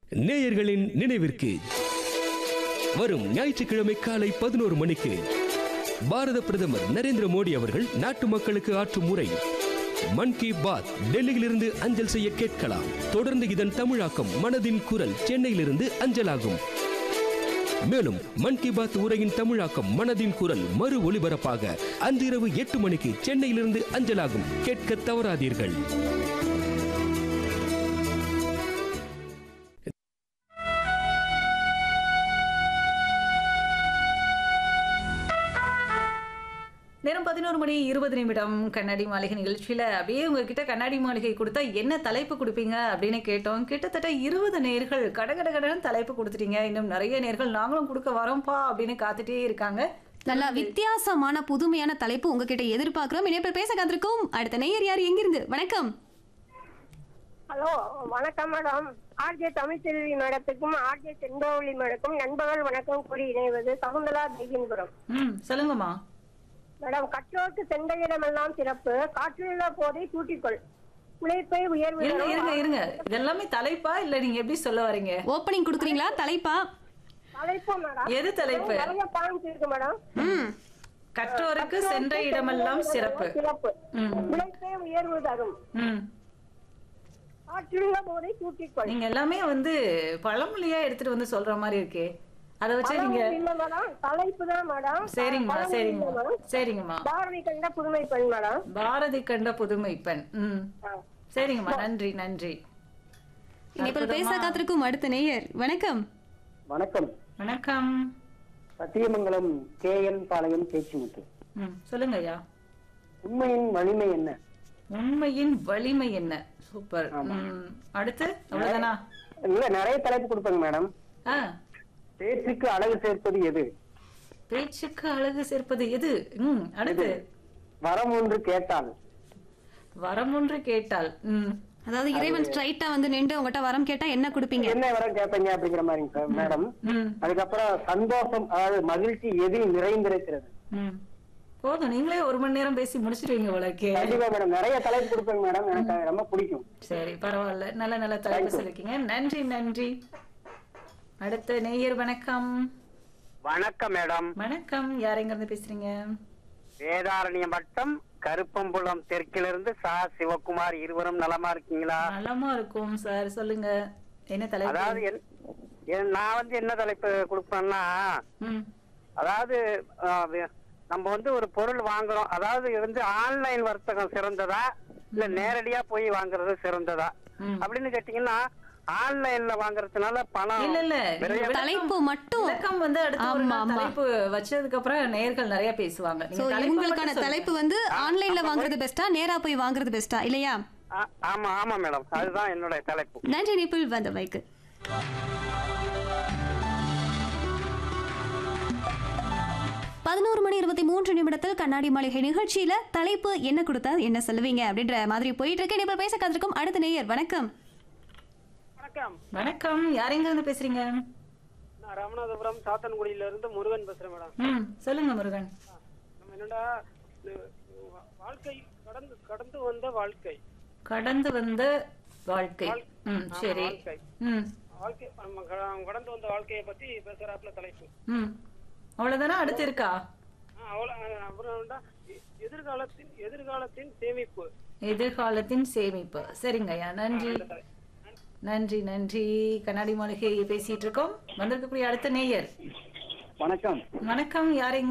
நேயர்களின் நினைவிற்கு வரும் ஞாயிற்றுக்கிழமை காலை பதினோரு மணிக்கு பாரத பிரதமர் நரேந்திர மோடி அவர்கள் நாட்டு மக்களுக்கு ஆற்றும் உரை மன் கி பாத் டெல்லியிலிருந்து அஞ்சல் செய்ய கேட்கலாம் தொடர்ந்து இதன் தமிழாக்கம் மனதின் குரல் சென்னையிலிருந்து அஞ்சலாகும் மேலும் மன் கி பாத் உரையின் தமிழாக்கம் மனதின் குரல் மறு ஒளிபரப்பாக அன்று இரவு எட்டு மணிக்கு சென்னையிலிருந்து அஞ்சலாகும் கேட்க தவறாதீர்கள் நேரம் பதினோரு மணி இருபது நிமிடம் கண்ணாடி மாளிகை நிகழ்ச்சியில் அப்படியே உங்ககிட்ட கண்ணாடி மாளிகை கொடுத்தா என்ன தலைப்பு கொடுப்பீங்க அப்படின்னு கேட்டோம் கிட்டத்தட்ட இருபது நேர்கள் கடகட கடன்னு தலைப்பு கொடுத்துட்டீங்க இன்னும் நிறைய நேர்கள் நாங்களும் கொடுக்க வரோம்ப்பா அப்படின்னு காத்துட்டே இருக்காங்க நல்லா வித்தியாசமான புதுமையான தலைப்பு உங்ககிட்ட எதிர்பார்க்கிறோம் இணைப்பில் பேச காத்திருக்கும் அடுத்த நேயர் யார் எங்கிருந்து வணக்கம் ஹலோ வணக்கம் மேடம் ஆர்ஜே தமிழ்ச்செல்வி மேடத்துக்கும் ஆர்ஜே செந்தோவளி மேடக்கும் நண்பர்கள் வணக்கம் கூறி இணைவது சகுந்தலா தெய்வீன்புரம் ம் சொல்லுங்கம்மா மேடம் கற்றோருக்கு சென்ற இடமெல்லாம் சிறப்பு காற்றுள்ள போதை கூட்டிக்கொள் உழைப்பை உயர்வு இருங்க தரும். இருங்க இருங்க இதெல்லாமே தலைப்பா இல்ல நீங்க எப்படி சொல்ல வரீங்க ஓப்பனிங் கொடுக்குறீங்களா தலைப்பா தலைப்பு மேடம் எது தலைப்பு நிறைய பாயிண்ட்ஸ் இருக்கு மேடம் ம் கற்றோருக்கு சென்ற இடமெல்லாம் சிறப்பு சிறப்பு ம். உழைப்பை உயர்வு தரும் ம் காற்றுள்ள போதை கூட்டிக்கொள் நீங்க எல்லாமே வந்து பழமொழியா எடுத்துட்டு வந்து சொல்ற மாதிரி இருக்கே அதை வச்சு நீங்க பழமொழி இல்ல மேடம் தலைப்பு தான் மேடம் சரிங்கம்மா பழமொழி இல்ல சரிங்கம்மா மேடம். சரிங்கம்மா பாரதி கண்ட புதுமை பெண் மேடம் பாரதி கண்ட புதுமை பெண் ம் ஆ. சரிங்கம்மா நன்றி நன்றி இணைப்பில் பேச காத்திருக்கும் அடுத்த நேயர் வணக்கம் வணக்கம் வணக்கம் சத்தியமங்கலம் கே என் பாளையம் பேச்சுமுத்து ம் சொல்லுங்க ஐயா உண்மையின் வலிமை என்ன உண்மையின் வலிமை என்ன சூப்பர் ம் அடுத்து அவ்வளவுதானா இல்ல நிறைய தலைப்பு கொடுப்பேங்க மேடம் ஆ பேச்சுக்கு அழகு சேர்ப்பது எது பேச்சுக்கு அழகு சேர்ப்பது எது ம் அடுத்து வரம் ஒன்று கேட்டால் வரம் ஒன்று கேட்டால் ம் அதாவது இறைவன் ஸ்ட்ரைட்டா வந்து நின்று உங்ககிட்ட வரம் கேட்டா என்ன கொடுப்பீங்க என்ன வரம் கேட்பீங்க அப்படிங்கிற மாதிரிங்க சார் மேடம் ம் அதுக்கப்புறம் சந்தோஷம் அதாவது மகிழ்ச்சி எதில் நிறைந்திருக்கிறது ம் போதும் நீங்களே ஒரு மணி நேரம் பேசி முடிச்சிருவீங்க உலகே கண்டிப்பா மேடம் நிறைய தலைப்பு கொடுப்பேங்க மேடம் எனக்கு அது ரொம்ப பிடிக்கும் சரி பரவாயில்ல நல்ல நல்ல தலைப்பு சொல்லிருக்கீங்க நன்றி நன்றி அடுத்த நேயர் வணக்கம் வணக்கம் மேடம் வணக்கம் யார் எங்க இருந்து பேசுறீங்க வேதாரண்யம் வட்டம் கருப்பம்புலம் தெற்கிலிருந்து சா சிவகுமார் இருவரும் நலமா இருக்கீங்களா நலமா இருக்கும் சார் சொல்லுங்க என்ன தலைப்பு அதாவது என்- என்- நான் வந்து என்ன தலைப்பு கொடுப்பேன்னா ம் அதாவது ஆ, வே- நம்ம வந்து ஒரு பொருள் வாங்குறோம் அதாவது வந்து ஆன்லைன் வர்த்தகம் சிறந்ததா இல்ல நேரடியா போய் வாங்குறது சிறந்ததா ம். அப்படின்னு கேட்டீங்கன்னா ஆன்லைன்ல வாங்குறதுனால பணம் இல்ல இல்ல விரையா- நீங்க தலைப்பு மட்டும் விளக்கம் வந்து அடுத்து ஒரு ஆமா, நாள் ஆமா. தலைப்பு வச்சதுக்கு அப்புறம் நேயர்கள் நிறைய பேசுவாங்க சோ நீங்க தலைப்பு உங்களுக்கான மட்டும் தலைப்பு வந்து ஆன்லைன்ல வாங்குறது பெஸ்டா நேரா போய் வாங்குறது பெஸ்டா இல்லையா ஆ- ஆமா ஆமா மேடம் அதுதான் என்னுடைய தலைப்பு நன்றி இணைப்பில் வந்த வைக்கு பதினோரு மணி இருபத்தி மூன்று நிமிடத்தில் கண்ணாடி மாளிகை நிகழ்ச்சியில தலைப்பு என்ன கொடுத்தா என்ன சொல்லுவீங்க அப்படின்ற மாதிரி போயிட்டு இருக்கு இப்போ பேச காத்திருக்கும் அடுத்த நேயர் வணக்கம் வணக்கம் வணக்கம் யார் எங்க இருந்து பேசுறீங்க நான் ராமநாதபுரம் சாத்தன்குடியில இருந்து முருகன் பேசுறேன் மேடம் ம் சொல்லுங்க முருகன் நம்ம என்னடா வாழ்க்கை கடந்து கடந்து வந்த வாழ்க்கை கடந்து வந்த வாழ்க்கை ம் சரி வாழ்க்கை. ம் வாழ்க்கை நம்ம க- கடந்து வந்த வாழ்க்கையை பத்தி பேசுறாப்புல தலைப்பு ம் அவ்வளவுதானா அடுத்து இருக்கா ஆ, அவ்வளவு ஆ, அப்புறம் என்னடா, எ- எதிர்காலத்தின் எதிர்காலத்தின் சேமிப்பு எதிர்காலத்தின் சேமிப்பு சரிங்க ஐயா நன்றி நன்றி நன்றி கண்ணாடி மாளிகை பேசிட்டு இருக்கோம் வந்திருக்கக்கூடிய அடுத்த நேயர் வணக்கம் வணக்கம் யார் எங்க